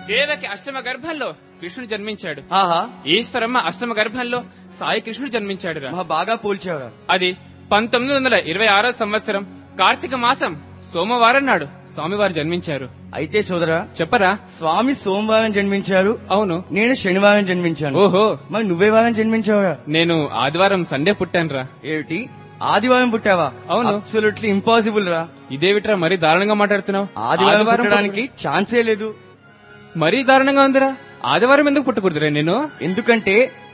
దేవకి అష్టమ గర్భంలో కృష్ణుడు జన్మించాడు ఆహా ఈశ్వరమ్మ అష్టమ గర్భంలో సాయి కృష్ణుడు జన్మించాడురా మహా బాగా పోల్చావురా అది పంతొమ్మిది వందల ఇరవై ఆరో సంవత్సరం కార్తీక మాసం సోమవారం నాడు స్వామివారు జన్మించారు అయితే సోదరా చెప్పరా స్వామి సోమవారం జన్మించారు అవును నేను శనివారం జన్మించాను ఓహో మరి నువ్వే వారం జన్మించావురా నేను ఆదివారం సండే పుట్టానురా ఏమిటి ఆదివారం పుట్టావా అవును. అబ్సల్యూట్లీ ఇంపాసిబుల్ రా ఇదేవిట్రా మరీ దారుణంగా మాట్లాడుతున్నావు ఆదివారం పుట్టడానికి ఛాన్సే లేదు మరీ దారుణంగా ఉందిరా ఆదివారం ఎందుకు పుట్టకూడదురా నేను ఎందుకంటే